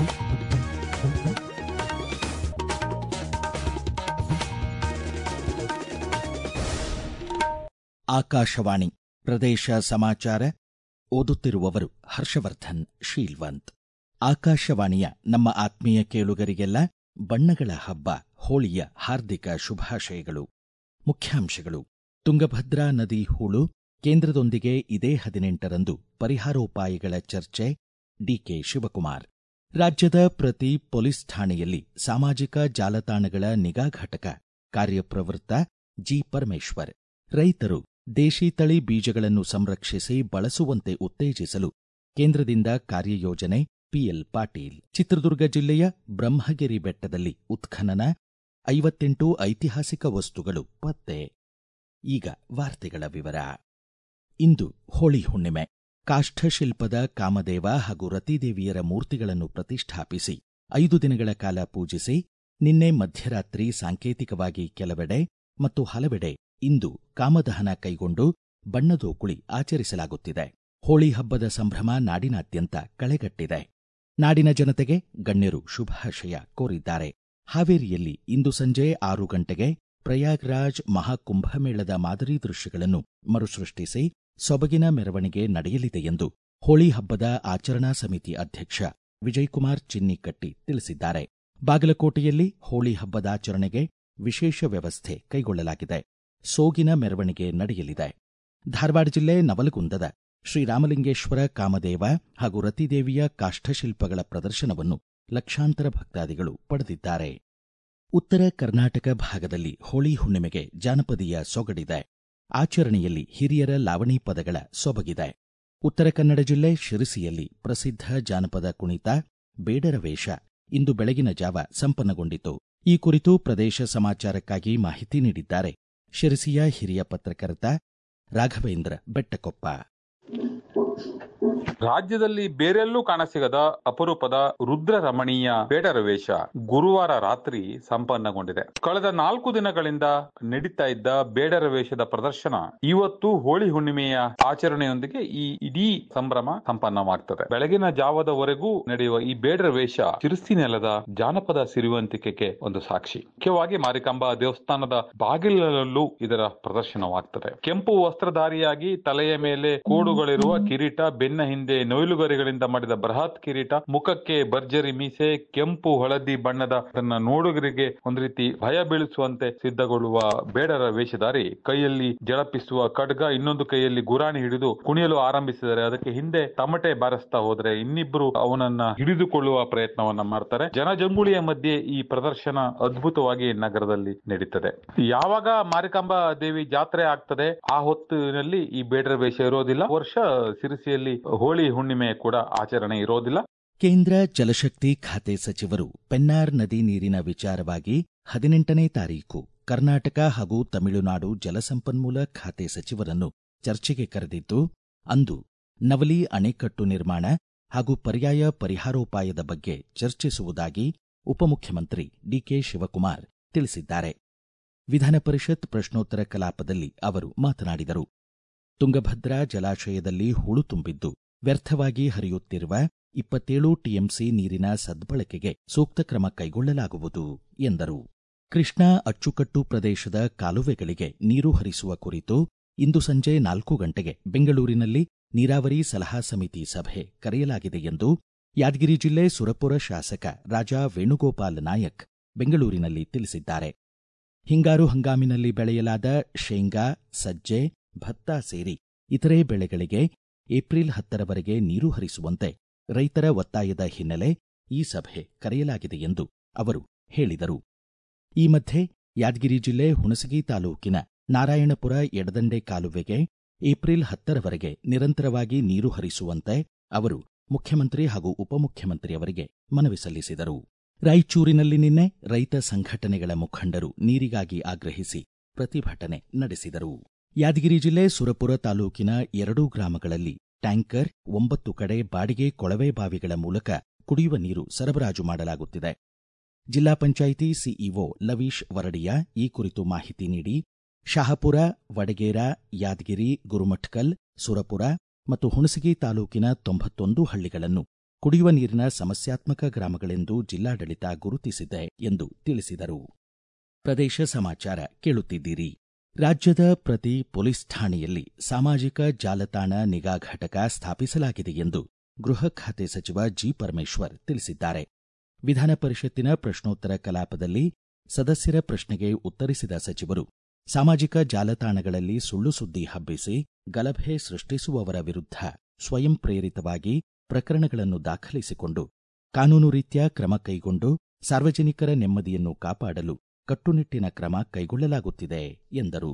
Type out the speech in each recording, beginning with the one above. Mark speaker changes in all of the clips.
Speaker 1: ಆಕಾಶವಾಣಿ ಪ್ರದೇಶ ಸಮಾಚಾರ ಓದುತ್ತಿರುವವರು ಹರ್ಷವರ್ಧನ್ ಶೀಲ್ವಂತ್ ಆಕಾಶವಾಣಿಯ ನಮ್ಮ ಆತ್ಮೀಯ ಕೇಳುಗರಿಗೆಲ್ಲ ಬಣ್ಣಗಳ ಹಬ್ಬ ಹೋಳಿಯ ಹಾರ್ದಿಕ ಶುಭಾಶಯಗಳು ಮುಖ್ಯಾಂಶಗಳು ತುಂಗಭದ್ರಾ ನದಿ ಹೂಳು ಕೇಂದ್ರದೊಂದಿಗೆ ಇದೇ ಹದಿನೆಂಟರಂದು ಪರಿಹಾರೋಪಾಯಗಳ ಚರ್ಚೆ ಡಿಕೆ ಶಿವಕುಮಾರ್ ರಾಜ್ಯದ ಪ್ರತಿ ಪೊಲೀಸ್ ಠಾಣೆಯಲ್ಲಿ ಸಾಮಾಜಿಕ ಜಾಲತಾಣಗಳ ನಿಗಾ ಘಟಕ ಕಾರ್ಯಪ್ರವೃತ್ತ ಜಿ ಪರಮೇಶ್ವರ್ ರೈತರು ದೇಶಿ ತಳಿ ಬೀಜಗಳನ್ನು ಸಂರಕ್ಷಿಸಿ ಬಳಸುವಂತೆ ಉತ್ತೇಜಿಸಲು ಕೇಂದ್ರದಿಂದ ಕಾರ್ಯಯೋಜನೆ ಪಿಎಲ್ ಪಾಟೀಲ್ ಚಿತ್ರದುರ್ಗ ಜಿಲ್ಲೆಯ ಬ್ರಹ್ಮಗಿರಿ ಬೆಟ್ಟದಲ್ಲಿ ಉತ್ಖನನ ಐವತ್ತೆಂಟು ಐತಿಹಾಸಿಕ ವಸ್ತುಗಳು ಪತ್ತೆ ಈಗ ವಾರ್ತೆಗಳ ವಿವರ ಇಂದು ಹೋಳಿ ಹುಣ್ಣಿಮೆ ಕಾಷ್ಠಶಿಲ್ಪದ ಕಾಮದೇವ ಹಾಗೂ ರತಿದೇವಿಯರ ಮೂರ್ತಿಗಳನ್ನು ಪ್ರತಿಷ್ಠಾಪಿಸಿ ಐದು ದಿನಗಳ ಕಾಲ ಪೂಜಿಸಿ ನಿನ್ನೆ ಮಧ್ಯರಾತ್ರಿ ಸಾಂಕೇತಿಕವಾಗಿ ಕೆಲವೆಡೆ ಮತ್ತು ಹಲವೆಡೆ ಇಂದು ಕಾಮದಹನ ಕೈಗೊಂಡು ಬಣ್ಣದೋಕುಳಿ ಆಚರಿಸಲಾಗುತ್ತಿದೆ ಹೋಳಿ ಹಬ್ಬದ ಸಂಭ್ರಮ ನಾಡಿನಾದ್ಯಂತ ಕಳೆಗಟ್ಟಿದೆ ನಾಡಿನ ಜನತೆಗೆ ಗಣ್ಯರು ಶುಭಾಶಯ ಕೋರಿದ್ದಾರೆ ಹಾವೇರಿಯಲ್ಲಿ ಇಂದು ಸಂಜೆ ಆರು ಗಂಟೆಗೆ ಪ್ರಯಾಗ್ರಾಜ್ ಮಹಾಕುಂಭಮೇಳದ ಮಾದರಿ ದೃಶ್ಯಗಳನ್ನು ಮರುಸೃಷ್ಟಿಸಿ ಸೊಬಗಿನ ಮೆರವಣಿಗೆ ನಡೆಯಲಿದೆ ಎಂದು ಹೋಳಿ ಹಬ್ಬದ ಆಚರಣಾ ಸಮಿತಿ ಅಧ್ಯಕ್ಷ ವಿಜಯಕುಮಾರ್ ಚಿನ್ನಿಕಟ್ಟಿ ತಿಳಿಸಿದ್ದಾರೆ ಬಾಗಲಕೋಟೆಯಲ್ಲಿ ಹೋಳಿ ಹಬ್ಬದಾಚರಣೆಗೆ ವಿಶೇಷ ವ್ಯವಸ್ಥೆ ಕೈಗೊಳ್ಳಲಾಗಿದೆ ಸೋಗಿನ ಮೆರವಣಿಗೆ ನಡೆಯಲಿದೆ ಧಾರವಾಡ ಜಿಲ್ಲೆ ನವಲಗುಂದದ ಶ್ರೀರಾಮಲಿಂಗೇಶ್ವರ ಕಾಮದೇವ ಹಾಗೂ ರತಿದೇವಿಯ ಕಾಷ್ಠಶಿಲ್ಪಗಳ ಪ್ರದರ್ಶನವನ್ನು ಲಕ್ಷಾಂತರ ಭಕ್ತಾದಿಗಳು ಪಡೆದಿದ್ದಾರೆ ಉತ್ತರ ಕರ್ನಾಟಕ ಭಾಗದಲ್ಲಿ ಹೋಳಿ ಹುಣ್ಣಿಮೆಗೆ ಜಾನಪದೀಯ ಸೊಗಡಿದೆ ಆಚರಣೆಯಲ್ಲಿ ಹಿರಿಯರ ಲಾವಣಿ ಪದಗಳ ಸೊಬಗಿದೆ ಉತ್ತರ ಕನ್ನಡ ಜಿಲ್ಲೆ ಶಿರಸಿಯಲ್ಲಿ ಪ್ರಸಿದ್ಧ ಜಾನಪದ ಕುಣಿತ ಬೇಡರ ವೇಷ ಇಂದು ಬೆಳಗಿನ ಜಾವ ಸಂಪನ್ನಗೊಂಡಿತು ಈ ಕುರಿತು ಪ್ರದೇಶ ಸಮಾಚಾರಕ್ಕಾಗಿ ಮಾಹಿತಿ ನೀಡಿದ್ದಾರೆ ಶಿರಸಿಯ ಹಿರಿಯ ಪತ್ರಕರ್ತ ರಾಘವೇಂದ್ರ ಬೆಟ್ಟಕೊಪ್ಪ
Speaker 2: ರಾಜ್ಯದಲ್ಲಿ ಬೇರೆಲ್ಲೂ ಕಾಣಸಿಗದ ಅಪರೂಪದ ರುದ್ರ ರಮಣೀಯ ಬೇಡರ ವೇಷ ಗುರುವಾರ ರಾತ್ರಿ ಸಂಪನ್ನಗೊಂಡಿದೆ ಕಳೆದ ನಾಲ್ಕು ದಿನಗಳಿಂದ ನಡೀತಾ ಇದ್ದ ಬೇಡರ ವೇಷದ ಪ್ರದರ್ಶನ ಇವತ್ತು ಹೋಳಿ ಹುಣ್ಣಿಮೆಯ ಆಚರಣೆಯೊಂದಿಗೆ ಈ ಇಡೀ ಸಂಭ್ರಮ ಸಂಪನ್ನವಾಗ್ತದೆ ಬೆಳಗಿನ ಜಾವದವರೆಗೂ ನಡೆಯುವ ಈ ಬೇಡರ ವೇಷ ಚಿರುಸ್ತಿ ನೆಲದ ಜಾನಪದ ಸಿರಿವಂತಿಕೆಗೆ ಒಂದು ಸಾಕ್ಷಿ ಮುಖ್ಯವಾಗಿ ಮಾರಿಕಾಂಬಾ ದೇವಸ್ಥಾನದ ಬಾಗಿಲಲ್ಲೂ ಇದರ ಪ್ರದರ್ಶನವಾಗ್ತದೆ ಕೆಂಪು ವಸ್ತ್ರಧಾರಿಯಾಗಿ ತಲೆಯ ಮೇಲೆ ಕೋಡುಗಳಿರುವ ಕಿರೀಟ ಬೆನ್ನ ಹಿಂದೆ ನೊಯ್ಲುಗರಿಗಳಿಂದ ಮಾಡಿದ ಬೃಹತ್ ಕಿರೀಟ ಮುಖಕ್ಕೆ ಭರ್ಜರಿ ಮೀಸೆ ಕೆಂಪು ಹಳದಿ ಬಣ್ಣದ ತನ್ನ ನೋಡುಗರಿಗೆ ಒಂದು ರೀತಿ ಭಯ ಬೀಳಿಸುವಂತೆ ಸಿದ್ಧಗೊಳ್ಳುವ ಬೇಡರ ವೇಷಧಾರಿ ಕೈಯಲ್ಲಿ ಜಳಪಿಸುವ ಖಡ್ಗ ಇನ್ನೊಂದು ಕೈಯಲ್ಲಿ ಗುರಾಣಿ ಹಿಡಿದು ಕುಣಿಯಲು ಆರಂಭಿಸಿದರೆ ಅದಕ್ಕೆ ಹಿಂದೆ ತಮಟೆ ಬಾರಿಸ್ತಾ ಹೋದ್ರೆ ಇನ್ನಿಬ್ರು ಅವನನ್ನ ಹಿಡಿದುಕೊಳ್ಳುವ ಪ್ರಯತ್ನವನ್ನ ಮಾಡ್ತಾರೆ ಜನಜಂಗುಳಿಯ ಮಧ್ಯೆ ಈ ಪ್ರದರ್ಶನ ಅದ್ಭುತವಾಗಿ ನಗರದಲ್ಲಿ ನಡೀತದೆ ಯಾವಾಗ ಮಾರಿಕಾಂಬಾ ದೇವಿ ಜಾತ್ರೆ ಆಗ್ತದೆ ಆ ಹೊತ್ತಿನಲ್ಲಿ ಈ ಬೇಡರ ವೇಷ ಇರೋದಿಲ್ಲ ವರ್ಷ ಸಿರಿಸಿಯಲ್ಲಿ ಹೋಳಿ ಹುಣ್ಣಿಮೆ ಕೂಡ ಆಚರಣೆ ಇರೋದಿಲ್ಲ
Speaker 1: ಕೇಂದ್ರ ಜಲಶಕ್ತಿ ಖಾತೆ ಸಚಿವರು ಪೆನ್ನಾರ್ ನದಿ ನೀರಿನ ವಿಚಾರವಾಗಿ ಹದಿನೆಂಟನೇ ತಾರೀಕು ಕರ್ನಾಟಕ ಹಾಗೂ ತಮಿಳುನಾಡು ಜಲಸಂಪನ್ಮೂಲ ಖಾತೆ ಸಚಿವರನ್ನು ಚರ್ಚೆಗೆ ಕರೆದಿದ್ದು ಅಂದು ನವಲಿ ಅಣೆಕಟ್ಟು ನಿರ್ಮಾಣ ಹಾಗೂ ಪರ್ಯಾಯ ಪರಿಹಾರೋಪಾಯದ ಬಗ್ಗೆ ಚರ್ಚಿಸುವುದಾಗಿ ಉಪಮುಖ್ಯಮಂತ್ರಿ ಡಿಕೆ ಶಿವಕುಮಾರ್ ತಿಳಿಸಿದ್ದಾರೆ ವಿಧಾನ ಪರಿಷತ್ ಪ್ರಶ್ನೋತ್ತರ ಕಲಾಪದಲ್ಲಿ ಅವರು ಮಾತನಾಡಿದರು ತುಂಗಭದ್ರಾ ಜಲಾಶಯದಲ್ಲಿ ಹೂಳು ತುಂಬಿದ್ದು ವ್ಯರ್ಥವಾಗಿ ಹರಿಯುತ್ತಿರುವ ಇಪ್ಪತ್ತೇಳು ಟಿಎಂಸಿ ನೀರಿನ ಸದ್ಬಳಕೆಗೆ ಸೂಕ್ತ ಕ್ರಮ ಕೈಗೊಳ್ಳಲಾಗುವುದು ಎಂದರು ಕೃಷ್ಣಾ ಅಚ್ಚುಕಟ್ಟು ಪ್ರದೇಶದ ಕಾಲುವೆಗಳಿಗೆ ನೀರು ಹರಿಸುವ ಕುರಿತು ಇಂದು ಸಂಜೆ ನಾಲ್ಕು ಗಂಟೆಗೆ ಬೆಂಗಳೂರಿನಲ್ಲಿ ನೀರಾವರಿ ಸಲಹಾ ಸಮಿತಿ ಸಭೆ ಕರೆಯಲಾಗಿದೆ ಎಂದು ಯಾದಗಿರಿ ಜಿಲ್ಲೆ ಸುರಪುರ ಶಾಸಕ ರಾಜಾ ವೇಣುಗೋಪಾಲ್ ನಾಯಕ್ ಬೆಂಗಳೂರಿನಲ್ಲಿ ತಿಳಿಸಿದ್ದಾರೆ ಹಿಂಗಾರು ಹಂಗಾಮಿನಲ್ಲಿ ಬೆಳೆಯಲಾದ ಶೇಂಗಾ ಸಜ್ಜೆ ಭತ್ತ ಸೇರಿ ಇತರೆ ಬೆಳೆಗಳಿಗೆ ಏಪ್ರಿಲ್ ಹತ್ತರವರೆಗೆ ನೀರು ಹರಿಸುವಂತೆ ರೈತರ ಒತ್ತಾಯದ ಹಿನ್ನೆಲೆ ಈ ಸಭೆ ಕರೆಯಲಾಗಿದೆ ಎಂದು ಅವರು ಹೇಳಿದರು ಈ ಮಧ್ಯೆ ಯಾದಗಿರಿ ಜಿಲ್ಲೆ ಹುಣಸಗಿ ತಾಲೂಕಿನ ನಾರಾಯಣಪುರ ಎಡದಂಡೆ ಕಾಲುವೆಗೆ ಏಪ್ರಿಲ್ ಹತ್ತರವರೆಗೆ ನಿರಂತರವಾಗಿ ನೀರು ಹರಿಸುವಂತೆ ಅವರು ಮುಖ್ಯಮಂತ್ರಿ ಹಾಗೂ ಉಪಮುಖ್ಯಮಂತ್ರಿಯವರಿಗೆ ಮನವಿ ಸಲ್ಲಿಸಿದರು ರಾಯಚೂರಿನಲ್ಲಿ ನಿನ್ನೆ ರೈತ ಸಂಘಟನೆಗಳ ಮುಖಂಡರು ನೀರಿಗಾಗಿ ಆಗ್ರಹಿಸಿ ಪ್ರತಿಭಟನೆ ನಡೆಸಿದರು ಯಾದಗಿರಿ ಜಿಲ್ಲೆ ಸುರಪುರ ತಾಲೂಕಿನ ಎರಡೂ ಗ್ರಾಮಗಳಲ್ಲಿ ಟ್ಯಾಂಕರ್ ಒಂಬತ್ತು ಕಡೆ ಬಾಡಿಗೆ ಕೊಳವೆ ಬಾವಿಗಳ ಮೂಲಕ ಕುಡಿಯುವ ನೀರು ಸರಬರಾಜು ಮಾಡಲಾಗುತ್ತಿದೆ ಜಿಲ್ಲಾ ಪಂಚಾಯಿತಿ ಸಿಇಒ ಲವೀಶ್ ವರಡಿಯ ಈ ಕುರಿತು ಮಾಹಿತಿ ನೀಡಿ ಶಹಾಪುರ ವಡಗೇರ ಯಾದಗಿರಿ ಗುರುಮಠಕಲ್ ಸುರಪುರ ಮತ್ತು ಹುಣಸಗಿ ತಾಲೂಕಿನ ತೊಂಬತ್ತೊಂದು ಹಳ್ಳಿಗಳನ್ನು ಕುಡಿಯುವ ನೀರಿನ ಸಮಸ್ಯಾತ್ಮಕ ಗ್ರಾಮಗಳೆಂದು ಜಿಲ್ಲಾಡಳಿತ ಗುರುತಿಸಿದೆ ಎಂದು ತಿಳಿಸಿದರು ಪ್ರದೇಶ ಸಮಾಚಾರ ಕೇಳುತ್ತಿದ್ದೀರಿ ರಾಜ್ಯದ ಪ್ರತಿ ಪೊಲೀಸ್ ಠಾಣೆಯಲ್ಲಿ ಸಾಮಾಜಿಕ ಜಾಲತಾಣ ನಿಗಾ ಘಟಕ ಸ್ಥಾಪಿಸಲಾಗಿದೆ ಎಂದು ಗೃಹ ಖಾತೆ ಸಚಿವ ಜಿ ಪರಮೇಶ್ವರ್ ತಿಳಿಸಿದ್ದಾರೆ ವಿಧಾನ ಪರಿಷತ್ತಿನ ಪ್ರಶ್ನೋತ್ತರ ಕಲಾಪದಲ್ಲಿ ಸದಸ್ಯರ ಪ್ರಶ್ನೆಗೆ ಉತ್ತರಿಸಿದ ಸಚಿವರು ಸಾಮಾಜಿಕ ಜಾಲತಾಣಗಳಲ್ಲಿ ಸುಳ್ಳು ಸುದ್ದಿ ಹಬ್ಬಿಸಿ ಗಲಭೆ ಸೃಷ್ಟಿಸುವವರ ವಿರುದ್ಧ ಸ್ವಯಂ ಪ್ರೇರಿತವಾಗಿ ಪ್ರಕರಣಗಳನ್ನು ದಾಖಲಿಸಿಕೊಂಡು ಕಾನೂನು ರೀತ್ಯ ಕ್ರಮ ಕೈಗೊಂಡು ಸಾರ್ವಜನಿಕರ ನೆಮ್ಮದಿಯನ್ನು ಕಾಪಾಡಲು ಕಟ್ಟುನಿಟ್ಟಿನ ಕ್ರಮ ಕೈಗೊಳ್ಳಲಾಗುತ್ತಿದೆ ಎಂದರು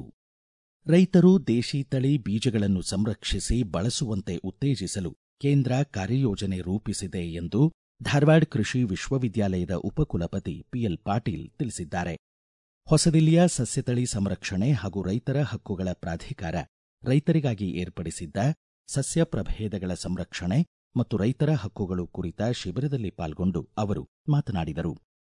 Speaker 1: ರೈತರು ದೇಶಿ ತಳಿ ಬೀಜಗಳನ್ನು ಸಂರಕ್ಷಿಸಿ ಬಳಸುವಂತೆ ಉತ್ತೇಜಿಸಲು ಕೇಂದ್ರ ಕಾರ್ಯಯೋಜನೆ ರೂಪಿಸಿದೆ ಎಂದು ಧಾರವಾಡ ಕೃಷಿ ವಿಶ್ವವಿದ್ಯಾಲಯದ ಉಪಕುಲಪತಿ ಪಿಎಲ್ ಪಾಟೀಲ್ ತಿಳಿಸಿದ್ದಾರೆ ಹೊಸದಿಲ್ಲಿಯ ಸಸ್ಯತಳಿ ಸಂರಕ್ಷಣೆ ಹಾಗೂ ರೈತರ ಹಕ್ಕುಗಳ ಪ್ರಾಧಿಕಾರ ರೈತರಿಗಾಗಿ ಏರ್ಪಡಿಸಿದ್ದ ಸಸ್ಯ ಪ್ರಭೇದಗಳ ಸಂರಕ್ಷಣೆ ಮತ್ತು ರೈತರ ಹಕ್ಕುಗಳು ಕುರಿತ ಶಿಬಿರದಲ್ಲಿ ಪಾಲ್ಗೊಂಡು ಅವರು ಮಾತನಾಡಿದರು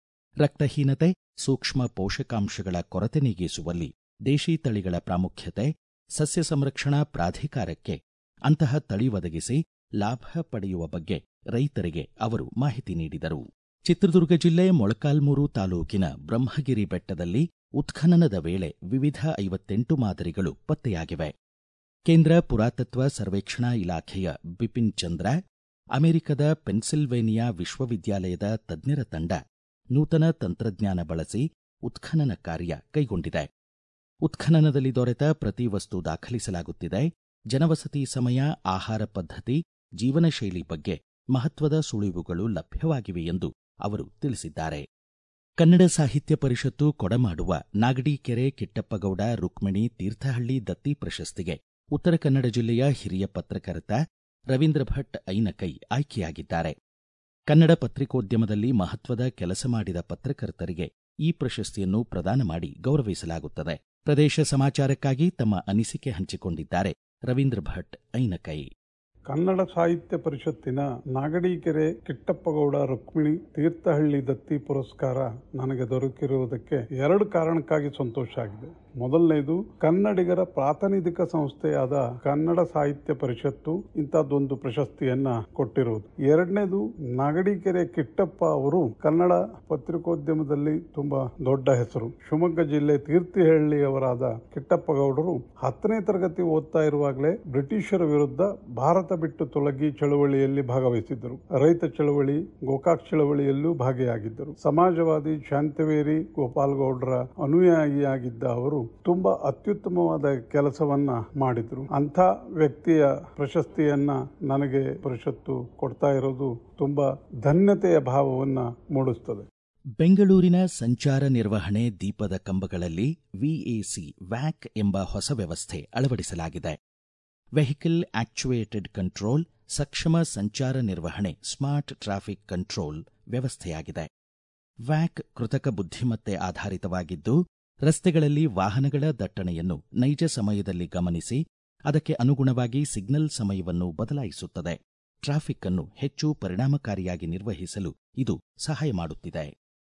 Speaker 1: ರಕ್ತಹೀನತೆ ಸೂಕ್ಷ್ಮ ಪೋಷಕಾಂಶಗಳ ಕೊರತೆ ನೀಗಿಸುವಲ್ಲಿ ದೇಶಿ ತಳಿಗಳ ಪ್ರಾಮುಖ್ಯತೆ ಸಸ್ಯ ಸಂರಕ್ಷಣಾ ಪ್ರಾಧಿಕಾರಕ್ಕೆ ಅಂತಹ ತಳಿ ಒದಗಿಸಿ ಲಾಭ ಪಡೆಯುವ ಬಗ್ಗೆ ರೈತರಿಗೆ ಅವರು ಮಾಹಿತಿ ನೀಡಿದರು ಚಿತ್ರದುರ್ಗ ಜಿಲ್ಲೆ ಮೊಳಕಾಲ್ಮೂರು ತಾಲೂಕಿನ ಬ್ರಹ್ಮಗಿರಿ ಬೆಟ್ಟದಲ್ಲಿ ಉತ್ಖನನದ ವೇಳೆ ವಿವಿಧ ಐವತ್ತೆಂಟು ಮಾದರಿಗಳು ಪತ್ತೆಯಾಗಿವೆ ಕೇಂದ್ರ ಪುರಾತತ್ವ ಸರ್ವೇಕ್ಷಣಾ ಇಲಾಖೆಯ ಬಿಪಿನ್ ಚಂದ್ರ ಅಮೆರಿಕದ ಪೆನ್ಸಿಲ್ವೇನಿಯಾ ವಿಶ್ವವಿದ್ಯಾಲಯದ ತಜ್ಞರ ತಂಡ ನೂತನ ತಂತ್ರಜ್ಞಾನ ಬಳಸಿ ಉತ್ಖನನ ಕಾರ್ಯ ಕೈಗೊಂಡಿದೆ ಉತ್ಖನನದಲ್ಲಿ ದೊರೆತ ಪ್ರತಿ ವಸ್ತು ದಾಖಲಿಸಲಾಗುತ್ತಿದೆ ಜನವಸತಿ ಸಮಯ ಆಹಾರ ಪದ್ಧತಿ ಜೀವನ ಶೈಲಿ ಬಗ್ಗೆ ಮಹತ್ವದ ಸುಳಿವುಗಳು ಲಭ್ಯವಾಗಿವೆ ಎಂದು ಅವರು ತಿಳಿಸಿದ್ದಾರೆ ಕನ್ನಡ ಸಾಹಿತ್ಯ ಪರಿಷತ್ತು ಕೊಡಮಾಡುವ ನಾಗಡಿಕೆರೆ ಕಿಟ್ಟಪ್ಪಗೌಡ ರುಕ್ಮಿಣಿ ತೀರ್ಥಹಳ್ಳಿ ದತ್ತಿ ಪ್ರಶಸ್ತಿಗೆ ಉತ್ತರ ಕನ್ನಡ ಜಿಲ್ಲೆಯ ಹಿರಿಯ ಪತ್ರಕರ್ತ ರವೀಂದ್ರ ಭಟ್ ಐನಕೈ ಆಯ್ಕೆಯಾಗಿದ್ದಾರೆ ಕನ್ನಡ ಪತ್ರಿಕೋದ್ಯಮದಲ್ಲಿ ಮಹತ್ವದ ಕೆಲಸ ಮಾಡಿದ ಪತ್ರಕರ್ತರಿಗೆ ಈ ಪ್ರಶಸ್ತಿಯನ್ನು ಪ್ರದಾನ ಮಾಡಿ ಗೌರವಿಸಲಾಗುತ್ತದೆ ಪ್ರದೇಶ ಸಮಾಚಾರಕ್ಕಾಗಿ ತಮ್ಮ ಅನಿಸಿಕೆ ಹಂಚಿಕೊಂಡಿದ್ದಾರೆ ರವೀಂದ್ರ ಭಟ್ ಐನಕೈ
Speaker 3: ಕನ್ನಡ ಸಾಹಿತ್ಯ ಪರಿಷತ್ತಿನ ನಾಗಡೀಕೆರೆ ಕಿಟ್ಟಪ್ಪಗೌಡ ರುಕ್ಮಿಣಿ ತೀರ್ಥಹಳ್ಳಿ ದತ್ತಿ ಪುರಸ್ಕಾರ ನನಗೆ ದೊರಕಿರುವುದಕ್ಕೆ ಎರಡು ಕಾರಣಕ್ಕಾಗಿ ಸಂತೋಷ ಆಗಿದೆ ಮೊದಲನೇದು ಕನ್ನಡಿಗರ ಪ್ರಾತಿನಿಧಿಕ ಸಂಸ್ಥೆಯಾದ ಕನ್ನಡ ಸಾಹಿತ್ಯ ಪರಿಷತ್ತು ಇಂಥದ್ದೊಂದು ಪ್ರಶಸ್ತಿಯನ್ನ ಕೊಟ್ಟಿರುವುದು ಎರಡನೇದು ನಾಗಡೀಕೆರೆ ಕಿಟ್ಟಪ್ಪ ಅವರು ಕನ್ನಡ ಪತ್ರಿಕೋದ್ಯಮದಲ್ಲಿ ತುಂಬಾ ದೊಡ್ಡ ಹೆಸರು ಶಿವಮೊಗ್ಗ ಜಿಲ್ಲೆ ತೀರ್ಥಹಳ್ಳಿಯವರಾದ ಕಿಟ್ಟಪ್ಪಗೌಡರು ಹತ್ತನೇ ತರಗತಿ ಓದ್ತಾ ಇರುವಾಗಲೇ ಬ್ರಿಟಿಷರ ವಿರುದ್ಧ ಭಾರತ ಬಿಟ್ಟು ತೊಲಗಿ ಚಳವಳಿಯಲ್ಲಿ ಭಾಗವಹಿಸಿದ್ದರು ರೈತ ಚಳವಳಿ ಗೋಕಾಕ್ ಚಳವಳಿಯಲ್ಲೂ ಭಾಗಿಯಾಗಿದ್ದರು ಸಮಾಜವಾದಿ ಶಾಂತವೇರಿ ಗೋಪಾಲ್ಗೌಡರ ಅನುಯಾಯಿಯಾಗಿದ್ದ ಅವರು ತುಂಬಾ ಅತ್ಯುತ್ತಮವಾದ ಕೆಲಸವನ್ನ ಮಾಡಿದ್ರು ಅಂಥ ವ್ಯಕ್ತಿಯ ಪ್ರಶಸ್ತಿಯನ್ನ ನನಗೆ ಪರಿಷತ್ತು ಕೊಡ್ತಾ ಇರೋದು ತುಂಬಾ ಧನ್ಯತೆಯ ಭಾವವನ್ನ ಮೂಡಿಸ್ತದೆ
Speaker 1: ಬೆಂಗಳೂರಿನ ಸಂಚಾರ ನಿರ್ವಹಣೆ ದೀಪದ ಕಂಬಗಳಲ್ಲಿ ವಿಎಸಿ ವ್ಯಾಕ್ ಎಂಬ ಹೊಸ ವ್ಯವಸ್ಥೆ ಅಳವಡಿಸಲಾಗಿದೆ ವೆಹಿಕಲ್ ಆಕ್ಚುಯೇಟೆಡ್ ಕಂಟ್ರೋಲ್ ಸಕ್ಷಮ ಸಂಚಾರ ನಿರ್ವಹಣೆ ಸ್ಮಾರ್ಟ್ ಟ್ರಾಫಿಕ್ ಕಂಟ್ರೋಲ್ ವ್ಯವಸ್ಥೆಯಾಗಿದೆ ವ್ಯಾಕ್ ಕೃತಕ ಬುದ್ಧಿಮತ್ತೆ ಆಧಾರಿತವಾಗಿದ್ದು ರಸ್ತೆಗಳಲ್ಲಿ ವಾಹನಗಳ ದಟ್ಟಣೆಯನ್ನು ನೈಜ ಸಮಯದಲ್ಲಿ ಗಮನಿಸಿ ಅದಕ್ಕೆ ಅನುಗುಣವಾಗಿ ಸಿಗ್ನಲ್ ಸಮಯವನ್ನು ಬದಲಾಯಿಸುತ್ತದೆ ಟ್ರಾಫಿಕ್ ಅನ್ನು ಹೆಚ್ಚು ಪರಿಣಾಮಕಾರಿಯಾಗಿ ನಿರ್ವಹಿಸಲು ಇದು ಸಹಾಯ ಮಾಡುತ್ತಿದೆ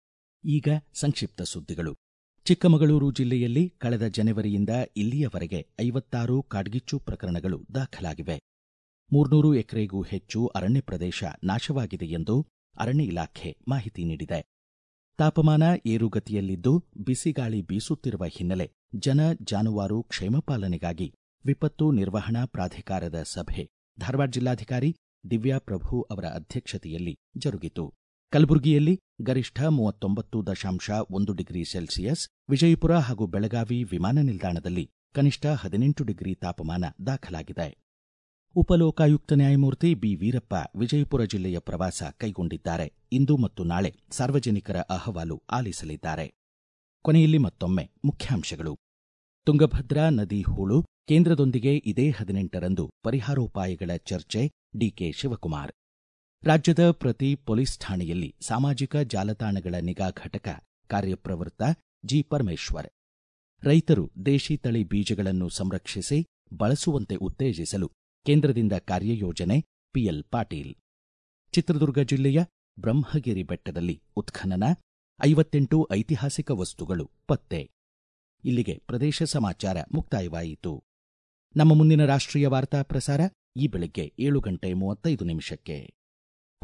Speaker 1: ಈಗ ಸಂಕ್ಷಿಪ್ತ ಸುದ್ದಿಗಳು ಚಿಕ್ಕಮಗಳೂರು ಜಿಲ್ಲೆಯಲ್ಲಿ ಕಳೆದ ಜನವರಿಯಿಂದ ಇಲ್ಲಿಯವರೆಗೆ ಐವತ್ತಾರು ಕಾಡ್ಗಿಚ್ಚು ಪ್ರಕರಣಗಳು ದಾಖಲಾಗಿವೆ ಮೂರ್ನೂರು ಎಕರೆಗೂ ಹೆಚ್ಚು ಅರಣ್ಯ ಪ್ರದೇಶ ನಾಶವಾಗಿದೆ ಎಂದು ಅರಣ್ಯ ಇಲಾಖೆ ಮಾಹಿತಿ ನೀಡಿದೆ ತಾಪಮಾನ ಏರುಗತಿಯಲ್ಲಿದ್ದು ಬಿಸಿಗಾಳಿ ಬೀಸುತ್ತಿರುವ ಹಿನ್ನೆಲೆ ಜನ ಜಾನುವಾರು ಕ್ಷೇಮ ಪಾಲನೆಗಾಗಿ ವಿಪತ್ತು ನಿರ್ವಹಣಾ ಪ್ರಾಧಿಕಾರದ ಸಭೆ ಧಾರವಾಡ ಜಿಲ್ಲಾಧಿಕಾರಿ ದಿವ್ಯಾ ಪ್ರಭು ಅವರ ಅಧ್ಯಕ್ಷತೆಯಲ್ಲಿ ಜರುಗಿತು ಕಲಬುರಗಿಯಲ್ಲಿ ಗರಿಷ್ಠ ಮೂವತ್ತೊಂಬತ್ತು ದಶಾಂಶ ಒಂದು ಡಿಗ್ರಿ ಸೆಲ್ಸಿಯಸ್ ವಿಜಯಪುರ ಹಾಗೂ ಬೆಳಗಾವಿ ವಿಮಾನ ನಿಲ್ದಾಣದಲ್ಲಿ ಕನಿಷ್ಠ ಹದಿನೆಂಟು ಡಿಗ್ರಿ ತಾಪಮಾನ ದಾಖಲಾಗಿದೆ ಉಪಲೋಕಾಯುಕ್ತ ನ್ಯಾಯಮೂರ್ತಿ ಬಿ ವೀರಪ್ಪ ವಿಜಯಪುರ ಜಿಲ್ಲೆಯ ಪ್ರವಾಸ ಕೈಗೊಂಡಿದ್ದಾರೆ ಇಂದು ಮತ್ತು ನಾಳೆ ಸಾರ್ವಜನಿಕರ ಅಹವಾಲು ಆಲಿಸಲಿದ್ದಾರೆ ಕೊನೆಯಲ್ಲಿ ಮತ್ತೊಮ್ಮೆ ಮುಖ್ಯಾಂಶಗಳು ತುಂಗಭದ್ರಾ ನದಿ ಹೂಳು ಕೇಂದ್ರದೊಂದಿಗೆ ಇದೇ ಹದಿನೆಂಟರಂದು ಪರಿಹಾರೋಪಾಯಗಳ ಚರ್ಚೆ ಡಿಕೆ ಶಿವಕುಮಾರ್ ರಾಜ್ಯದ ಪ್ರತಿ ಪೊಲೀಸ್ ಠಾಣೆಯಲ್ಲಿ ಸಾಮಾಜಿಕ ಜಾಲತಾಣಗಳ ನಿಗಾ ಘಟಕ ಕಾರ್ಯಪ್ರವೃತ್ತ ಜಿ ಪರಮೇಶ್ವರ್ ರೈತರು ದೇಶಿ ತಳಿ ಬೀಜಗಳನ್ನು ಸಂರಕ್ಷಿಸಿ ಬಳಸುವಂತೆ ಉತ್ತೇಜಿಸಲು ಕೇಂದ್ರದಿಂದ ಕಾರ್ಯಯೋಜನೆ ಪಿಎಲ್ ಪಾಟೀಲ್ ಚಿತ್ರದುರ್ಗ ಜಿಲ್ಲೆಯ ಬ್ರಹ್ಮಗಿರಿ ಬೆಟ್ಟದಲ್ಲಿ ಉತ್ಖನನ ಐವತ್ತೆಂಟು ಐತಿಹಾಸಿಕ ವಸ್ತುಗಳು ಪತ್ತೆ ಇಲ್ಲಿಗೆ ಪ್ರದೇಶ ಸಮಾಚಾರ ಮುಕ್ತಾಯವಾಯಿತು ನಮ್ಮ ಮುಂದಿನ ರಾಷ್ಟ್ರೀಯ ವಾರ್ತಾ ಪ್ರಸಾರ ಈ ಬೆಳಗ್ಗೆ ಏಳು ಗಂಟೆ ಮೂವತ್ತೈದು ನಿಮಿಷಕ್ಕೆ